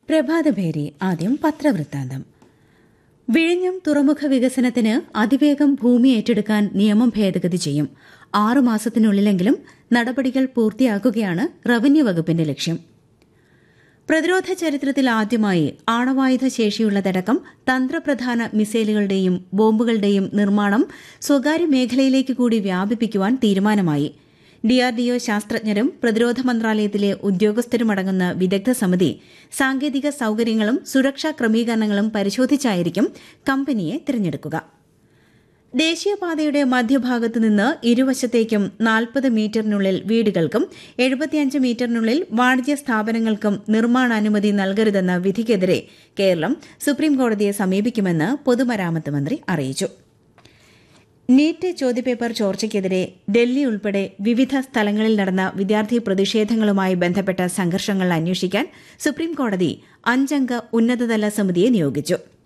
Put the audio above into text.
പ്രഭാതഭേരി ആദ്യം പത്രവൃത്താന്തം വിഴിഞ്ഞം തുറമുഖ വികസനത്തിന് അതിവേഗം ഭൂമി ഏറ്റെടുക്കാൻ നിയമം ഭേദഗതി ചെയ്യും ആറുമാസത്തിനുള്ളിലെങ്കിലും നടപടികൾ പൂർത്തിയാക്കുകയാണ് റവന്യൂ വകുപ്പിന്റെ ലക്ഷ്യം പ്രതിരോധ ചരിത്രത്തിൽ ആദ്യമായി ആണവായുധ ശേഷിയുള്ളതടക്കം തന്ത്രപ്രധാന മിസൈലുകളുടെയും ബോംബുകളുടെയും നിർമ്മാണം സ്വകാര്യ മേഖലയിലേക്ക് കൂടി വ്യാപിപ്പിക്കുവാൻ തീരുമാനമായി ഡിആർഡിഒ ശാസ്ത്രജ്ഞരും പ്രതിരോധ മന്ത്രാലയത്തിലെ ഉദ്യോഗസ്ഥരുമടങ്ങുന്ന വിദഗ്ധ സമിതി സാങ്കേതിക സൌകര്യങ്ങളും സുരക്ഷാ ക്രമീകരണങ്ങളും പരിശോധിച്ചായിരിക്കും കമ്പനിയെ തിരഞ്ഞെടുക്കുക ദേശീയപാതയുടെ മധ്യഭാഗത്ത് നിന്ന് ഇരുവശത്തേക്കും നാൽപ്പത് മീറ്ററിനുള്ളിൽ വീടുകൾക്കും എഴുപത്തിയഞ്ച് മീറ്ററിനുള്ളിൽ വാണിജ്യ സ്ഥാപനങ്ങൾക്കും നിർമ്മാണാനുമതി നൽകരുതെന്ന വിധിക്കെതിരെ കേരളം സുപ്രീംകോടതിയെ സമീപിക്കുമെന്ന് പൊതുമരാമത്ത് മന്ത്രി അറിയിച്ചു നീറ്റ് ചോദ്യപേപ്പർ ചോർച്ചയ്ക്കെതിരെ ഡൽഹി ഉൾപ്പെടെ വിവിധ സ്ഥലങ്ങളിൽ നടന്ന വിദ്യാർത്ഥി പ്രതിഷേധങ്ങളുമായി ബന്ധപ്പെട്ട സംഘർഷങ്ങൾ അന്വേഷിക്കാൻ സുപ്രീംകോടതി അഞ്ചംഗ ഉന്നതതല സമിതിയെ നിയോഗിച്ചു